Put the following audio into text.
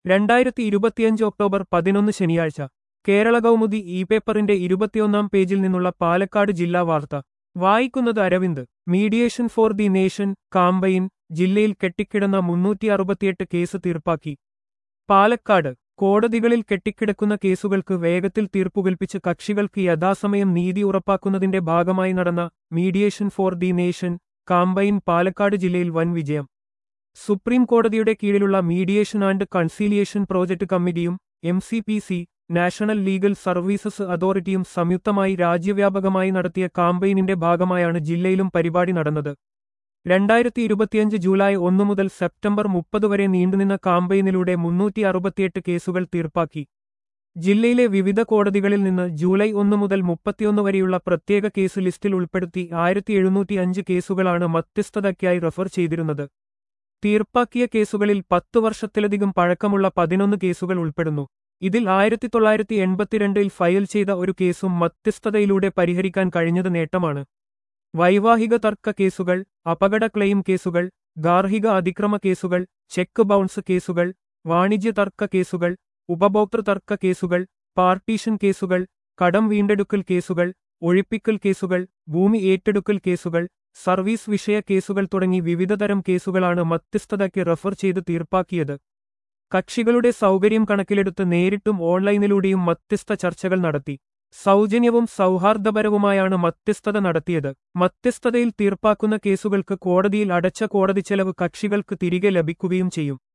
രണ്ടായിരത്തി ഇരുപത്തിയഞ്ച് ഒക്ടോബർ പതിനൊന്ന് ശനിയാഴ്ച കേരള കൗമുദി ഇ പേപ്പറിന്റെ ഇരുപത്തിയൊന്നാം പേജിൽ നിന്നുള്ള പാലക്കാട് ജില്ലാ വാർത്ത വായിക്കുന്നത് Aravind mediation for the nation campaign ജില്ലയിൽ കെട്ടിക്കിടന്ന മുന്നൂറ്റി അറുപത്തിയെട്ട് കേസ് തീർപ്പാക്കി പാലക്കാട് കോടതികളിൽ കെട്ടിക്കിടക്കുന്ന കേസുകൾക്ക് വേഗത്തിൽ തീർപ്പുകൽപ്പിച്ച് കക്ഷികൾക്ക് യഥാസമയം നീതി ഉറപ്പാക്കുന്നതിന്റെ ഭാഗമായി നടന്ന mediation for the nation campaign Palakkad ജില്ലയിൽ വൻ വിജയം സുപ്രീം കോടതിയുടെ കീഴിലുള്ള മീഡിയേഷൻ ആൻഡ് കൺസീലിയേഷൻ പ്രോജക്ട് കമ്മിറ്റിയും M C P C national legal services അതോറിറ്റിയും സംയുക്തമായി രാജ്യവ്യാപകമായി നടത്തിയ കാമ്പയിനിന്റെ ഭാഗമായാണ് ജില്ലയിലും പരിപാടി നടന്നത് രണ്ടായിരത്തി ഇരുപത്തിയഞ്ച് ജൂലൈ ഒന്നു മുതൽ സെപ്റ്റംബർ മുപ്പത് വരെ നീണ്ടുനിന്ന കാമ്പയിനിലൂടെ മുന്നൂറ്റി അറുപത്തിയെട്ട് കേസുകൾ തീർപ്പാക്കി ജില്ലയിലെ വിവിധ കോടതികളിൽ നിന്ന് ജൂലൈ ഒന്ന് മുതൽ മുപ്പത്തിയൊന്ന് വരെയുള്ള പ്രത്യേക കേസ് ലിസ്റ്റിൽ ഉൾപ്പെടുത്തി ആയിരത്തി എഴുന്നൂറ്റി അഞ്ച് കേസുകളാണ് മധ്യസ്ഥതയ്ക്കായി റഫർ ചെയ്തിരുന്നത് തീർപ്പാക്കിയ കേസുകളിൽ പത്തു വർഷത്തിലധികം പഴക്കമുള്ള പതിനൊന്ന് കേസുകൾ ഉൾപ്പെടുന്നു ഇതിൽ ആയിരത്തി തൊള്ളായിരത്തി എൺപത്തിരണ്ടിൽ ഫയൽ ചെയ്ത ഒരു കേസും മധ്യസ്ഥതയിലൂടെ പരിഹരിക്കാൻ കഴിഞ്ഞത് നേട്ടമാണ് വൈവാഹിക തർക്ക കേസുകൾ അപകട ക്ലെയിം കേസുകൾ ഗാർഹിക അതിക്രമ കേസുകൾ ചെക്ക് ബൗൺസ് കേസുകൾ വാണിജ്യ തർക്ക കേസുകൾ ഉപഭോക്തൃ തർക്ക കേസുകൾ പാർട്ടീഷൻ കേസുകൾ കടം വീണ്ടെടുക്കൽ കേസുകൾ ഒഴിപ്പിക്കൽ കേസുകൾ ഭൂമി ഏറ്റെടുക്കൽ കേസുകൾ സർവീസ് വിഷയ കേസുകൾ തുടങ്ങി വിവിധതരം കേസുകളാണ് മധ്യസ്ഥതയ്ക്ക് റഫർ ചെയ്ത് തീർപ്പാക്കിയത് കക്ഷികളുടെ സൗകര്യം കണക്കിലെടുത്ത് നേരിട്ടും ഓൺലൈനിലൂടെയും മധ്യസ്ഥ ചർച്ചകൾ നടത്തി സൗജന്യവും സൗഹാർദ്ദപരവുമായാണ് മധ്യസ്ഥത നടത്തിയത് മധ്യസ്ഥതയിൽ തീർപ്പാക്കുന്ന കേസുകൾക്ക് കോടതിയിൽ അടച്ച കോടതി ചെലവ് കക്ഷികൾക്ക് തിരികെ ലഭിക്കുകയും ചെയ്യും